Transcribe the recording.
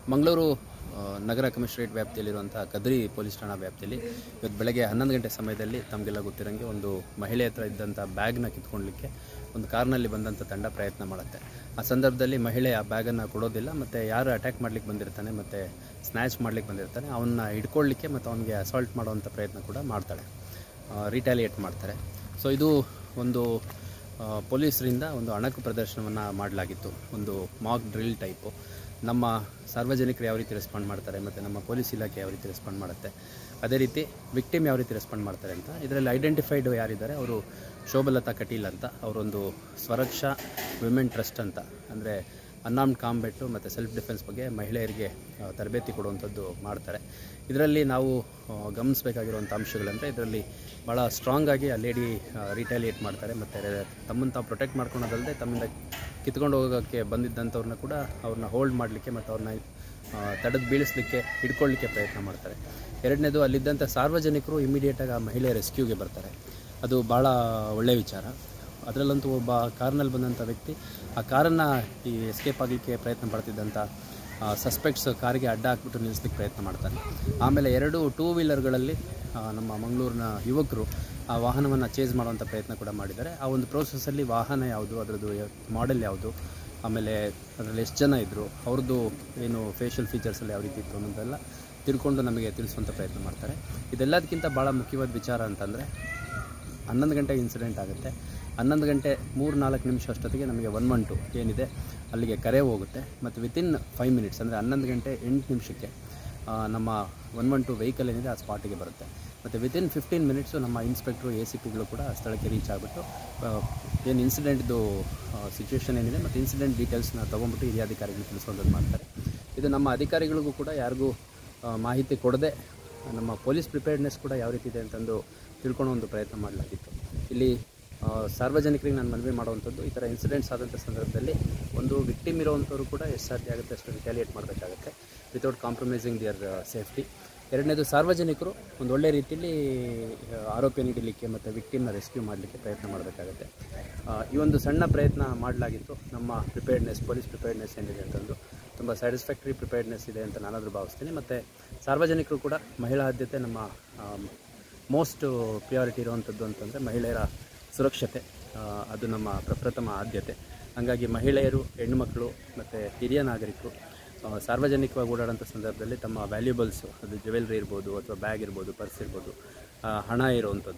ಮಂಗಳೂರು ಆ, ನಗರ ಕಮಿಷನರೇಟ್ ವ್ಯಾಪ್ತಿಯಲ್ಲಿರುವಂಥ ಕದ್ರಿ ಪೊಲೀಸ್ ಠಾಣಾ ವ್ಯಾಪ್ತಿಯಲ್ಲಿ ಇವತ್ತು ಬೆಳಗ್ಗೆ ಹನ್ನೊಂದು ಗಂಟೆ ಸಮಯದಲ್ಲಿ ತಮಗೆಲ್ಲ ಗೊತ್ತಿರೋಂಗೆ ಒಂದು ಮಹಿಳೆ ಹತ್ರ ಇದ್ದಂಥ ಬ್ಯಾಗ್ನ ಕಿತ್ಕೊಳ್ಳಿಕ್ಕೆ ಒಂದು ಕಾರ್ನಲ್ಲಿ ಬಂದಂಥ ತಂಡ ಪ್ರಯತ್ನ ಮಾಡುತ್ತೆ ಆ ಸಂದರ್ಭದಲ್ಲಿ ಮಹಿಳೆ ಆ ಬ್ಯಾಗನ್ನು ಕೊಡೋದಿಲ್ಲ ಮತ್ತು ಯಾರು ಅಟ್ಯಾಕ್ ಮಾಡ್ಲಿಕ್ಕೆ ಬಂದಿರ್ತಾನೆ ಮತ್ತು ಸ್ನ್ಯಾಚ್ ಮಾಡ್ಲಿಕ್ಕೆ ಬಂದಿರ್ತಾನೆ ಅವನ್ನ ಹಿಡ್ಕೊಳ್ಳಿಕ್ಕೆ ಮತ್ತು ಅವನಿಗೆ ಅಸಾಲ್ಟ್ ಮಾಡುವಂಥ ಪ್ರಯತ್ನ ಕೂಡ ಮಾಡ್ತಾಳೆ ರಿಟ್ಯಾಲಿಯೇಟ್ ಮಾಡ್ತಾರೆ ಸೊ ಇದು ಒಂದು ಆ, ಪೊಲೀಸರಿಂದ ಒಂದು ಅಣಕು ಪ್ರದರ್ಶನವನ್ನು ಮಾಡಲಾಗಿತ್ತು ಒಂದು ಮಾಕ್ ಡ್ರಿಲ್ ಟೈಪು ನಮ್ಮ ಸಾರ್ವಜನಿಕರು ಯಾವ ರೀತಿ ರೆಸ್ಪಾಂಡ್ ಮಾಡ್ತಾರೆ ಮತ್ತು ನಮ್ಮ ಪೊಲೀಸ್ ಇಲಾಖೆ ಯಾವ ರೀತಿ ರೆಸ್ಪಾಂಡ್ ಮಾಡುತ್ತೆ ಅದೇ ರೀತಿ ವಿಕ್ಟಿಮ್ ಯಾವ ರೀತಿ ರೆಸ್ಪಾಂಡ್ ಮಾಡ್ತಾರೆ ಅಂತ ಇದರಲ್ಲಿ ಐಡೆಂಟಿಫೈಡ್ ಯಾರಿದ್ದಾರೆ ಅವರು ಶೋಭಲತಾ ಕಟೀಲ್ ಅಂತ ಅವರೊಂದು ಸ್ವರಕ್ಷಾ ವಿಮೆನ್ ಟ್ರಸ್ಟ್ ಅಂತ ಅಂದರೆ ಅನ್ನಾಮ್ಡ್ ಕಾಂಬೆಟ್ಟು ಮತ್ತು ಸೆಲ್ಫ್ ಡಿಫೆನ್ಸ್ ಬಗ್ಗೆ ಮಹಿಳೆಯರಿಗೆ ಆ, ತರಬೇತಿ ಕೊಡುವಂಥದ್ದು ಮಾಡ್ತಾರೆ ಇದರಲ್ಲಿ ನಾವು ಆ, ಗಮನಿಸಬೇಕಾಗಿರುವಂಥ ಅಂಶಗಳಂದರೆ ಇದರಲ್ಲಿ ಭಾಳ ಸ್ಟ್ರಾಂಗ್ ಆಗಿ ಆ ಲೇಡಿ ರಿಟ್ಯಾಲಿಯೇಟ್ ಮಾಡ್ತಾರೆ ಮತ್ತು ತಮ್ಮನ್ನು ತಾವು ಪ್ರೊಟೆಕ್ಟ್ ಮಾಡ್ಕೊಳೋದಲ್ಲದೆ ತಮ್ಮಿಂದ ಕಿತ್ಕೊಂಡು ಹೋಗೋಕ್ಕೆ ಬಂದಿದ್ದಂಥವ್ರನ್ನ ಕೂಡ ಅವ್ರನ್ನ ಹೋಲ್ಡ್ ಮಾಡಲಿಕ್ಕೆ ಮತ್ತು ಅವ್ರನ್ನ ತಡೆದು ಬೀಳಿಸ್ಲಿಕ್ಕೆ ಹಿಡ್ಕೊಳ್ಳಿಕ್ಕೆ ಪ್ರಯತ್ನ ಮಾಡ್ತಾರೆ ಎರಡನೇದು ಅಲ್ಲಿದ್ದಂಥ ಸಾರ್ವಜನಿಕರು ಇಮಿಡಿಯೇಟಾಗಿ ಆ ಮಹಿಳೆಯ ರೆಸ್ಕ್ಯೂಗೆ ಬರ್ತಾರೆ ಅದು ಭಾಳ ಒಳ್ಳೆಯ ವಿಚಾರ ಅದರಲ್ಲಂತೂ ಒಬ್ಬ ಕಾರ್ನಲ್ಲಿ ಬಂದಂಥ ವ್ಯಕ್ತಿ ಆ ಕಾರನ್ನು ಈ ಎಸ್ಕೇಪ್ ಆಗಲಿಕ್ಕೆ ಪ್ರಯತ್ನ ಪಡ್ತಿದ್ದಂಥ ಸಸ್ಪೆಕ್ಟ್ಸ್ ಕಾರಿಗೆ ಅಡ್ಡ ಹಾಕ್ಬಿಟ್ಟು ನಿಲ್ಲಿಸ್ಲಿಕ್ಕೆ ಪ್ರಯತ್ನ ಮಾಡ್ತಾನೆ ಆಮೇಲೆ ಎರಡು ಟೂ ವೀಲರ್ಗಳಲ್ಲಿ ಆ, ನಮ್ಮ ಮಂಗಳೂರಿನ ಯುವಕರು ಆ ವಾಹನವನ್ನು ಚೇಸ್ ಮಾಡುವಂಥ ಪ್ರಯತ್ನ ಕೂಡ ಮಾಡಿದ್ದಾರೆ ಆ ಒಂದು ಪ್ರೋಸೆಸ್ಸಲ್ಲಿ ವಾಹನ ಯಾವುದು ಅದರದ್ದು ಮಾಡೆಲ್ ಯಾವುದು ಆಮೇಲೆ ಅದರಲ್ಲಿ ಎಷ್ಟು ಜನ ಇದ್ದರು ಅವ್ರದ್ದು ಏನು ಫೇಶಿಯಲ್ ಫೀಚರ್ಸಲ್ಲಿ ಯಾವ ರೀತಿ ಇತ್ತು ಅನ್ನೋದೆಲ್ಲ ತಿಳ್ಕೊಂಡು ನಮಗೆ ತಿಳಿಸುವಂಥ ಪ್ರಯತ್ನ ಮಾಡ್ತಾರೆ ಇದೆಲ್ಲದಕ್ಕಿಂತ ಭಾಳ ಮುಖ್ಯವಾದ ವಿಚಾರ ಅಂತಂದರೆ ಹನ್ನೊಂದು ಗಂಟೆಗೆ ಇನ್ಸಿಡೆಂಟ್ ಆಗುತ್ತೆ ಹನ್ನೊಂದು ಗಂಟೆ ಮೂರು ನಾಲ್ಕು ನಿಮಿಷ ಅಷ್ಟೊತ್ತಿಗೆ ನಮಗೆ ಒನ್ ಒನ್ ಟು ಏನಿದೆ ಅಲ್ಲಿಗೆ ಕರೆ ಹೋಗುತ್ತೆ ಮತ್ತು ವಿತಿನ್ ಫೈವ್ ಮಿನಿಟ್ಸ್ ಅಂದರೆ ಹನ್ನೊಂದು ಗಂಟೆ ಎಂಟು ನಿಮಿಷಕ್ಕೆ ಆ, ನಮ್ಮ ಒನ್ ಒನ್ ಟು ವೆಹಿಕಲ್ ಏನಿದೆ ಆ ಸ್ಪಾಟಿಗೆ ಬರುತ್ತೆ ಮತ್ತು ವಿತಿನ್ ಫಿಫ್ಟೀನ್ ಮಿನಿಟ್ಸು ನಮ್ಮ ಇನ್ಸ್ಪೆಕ್ಟ್ರು ಎ ಸಿ ಪಿಗಳು ಕೂಡ ಸ್ಥಳಕ್ಕೆ ರೀಚ್ ಆಗಿಬಿಟ್ಟು ಏನು ಇನ್ಸಿಡೆಂಟ್ದು ಸಿಚುವೇಶನ್ ಏನಿದೆ ಮತ್ತು ಇನ್ಸಿಡೆಂಟ್ ಡೀಟೇಲ್ಸ್ನ ತೊಗೊಂಡ್ಬಿಟ್ಟು ಹಿರಿಯ ಅಧಿಕಾರಿಗಳು ತಿಳಿಸೋದನ್ನು ಮಾಡ್ತಾರೆ ಇದು ನಮ್ಮ ಅಧಿಕಾರಿಗಳಿಗೂ ಕೂಡ ಯಾರಿಗೂ ಆ, ಮಾಹಿತಿ ಕೊಡದೆ ನಮ್ಮ ಪೊಲೀಸ್ ಪ್ರಿಪೇರ್ಡ್ನೆಸ್ ಕೂಡ ಯಾವ ರೀತಿ ಇದೆ ಅಂತಂದು ತಿಳ್ಕೊಳ್ಳೋ ಒಂದು ಪ್ರಯತ್ನ ಮಾಡಲಾಗಿತ್ತು ಇಲ್ಲಿ ಆ, ಸಾರ್ವಜನಿಕರಿಗೆ ನಾನು ಮನವಿ ಮಾಡುವಂಥದ್ದು ಈ ಥರ ಇನ್ಸಿಡೆಂಟ್ಸ್ ಆದಂಥ ಸಂದರ್ಭದಲ್ಲಿ ಒಂದು ವಿಕ್ಟಿಮ್ ಇರೋವಂಥವ್ರು ಕೂಡ ಎಷ್ಟು ಸಾಧ್ಯ ಆಗುತ್ತೆ ಅಷ್ಟು ರಿಟ್ಯಾಲಿಯೇಟ್ ಮಾಡಬೇಕಾಗುತ್ತೆ ವಿತೌಟ್ ಕಾಂಪ್ರಮೈಸಿಂಗ್ ದಿಯರ್ ಸೇಫ್ಟಿ ಎರಡನೇದು ಸಾರ್ವಜನಿಕರು ಒಂದು ಒಳ್ಳೆ ರೀತಿಯಲ್ಲಿ ಆ, ಆರೋಪಿಯನ್ನು ಹಿಡಿಲಿಕ್ಕೆ ಮತ್ತು ವಿಕ್ಟಿಮ್ನ ರೆಸ್ಕ್ಯೂ ಮಾಡಲಿಕ್ಕೆ ಪ್ರಯತ್ನ ಮಾಡಬೇಕಾಗುತ್ತೆ ಆ, ಈ ಒಂದು ಸಣ್ಣ ಪ್ರಯತ್ನ ಮಾಡಲಾಗಿತ್ತು ನಮ್ಮ ಪ್ರಿಪೇರ್ಡ್ನೆಸ್ ಪೊಲೀಸ್ ಪ್ರಿಪೇರ್ಡ್ನೆಸ್ ಏನಿದೆ ಅಂತಂದು ತುಂಬ ಸ್ಯಾಟಿಸ್ಫ್ಯಾಕ್ಟ್ರಿ ಪ್ರಿಪೇರ್ಡ್ನೆಸ್ ಇದೆ ಅಂತ ನಾನಾದರೂ ಭಾವಿಸ್ತೀನಿ ಮತ್ತು ಸಾರ್ವಜನಿಕರು ಕೂಡ ಮಹಿಳಾ ಆದ್ಯತೆ ನಮ್ಮ ಮೋಸ್ಟ್ ಪ್ರಿಯಾರಿಟಿ ಇರುವಂಥದ್ದು ಅಂತಂದರೆ ಮಹಿಳೆಯರ ಸುರಕ್ಷತೆ ಆ, ಅದು ನಮ್ಮ ಪ್ರಪ್ರಥಮ ಆದ್ಯತೆ ಹಾಗಾಗಿ ಮಹಿಳೆಯರು ಹೆಣ್ಣುಮಕ್ಕಳು ಮತ್ತು ಹಿರಿಯ ನಾಗರಿಕರು ಆ, ಸಾರ್ವಜನಿಕವಾಗಿ ಓಡಾಡೋಂಥ ಸಂದರ್ಭದಲ್ಲಿ ತಮ್ಮ ವ್ಯಾಲ್ಯೂಬಲ್ಸು ಅದು ಜ್ಯುವೆಲ್ರಿ ಇರ್ಬೋದು ಅಥವಾ ಬ್ಯಾಗ್ ಇರ್ಬೋದು ಪರ್ಸ್ ಇರ್ಬೋದು ಆ, ಹಣ ಇರುವಂಥದ್ದು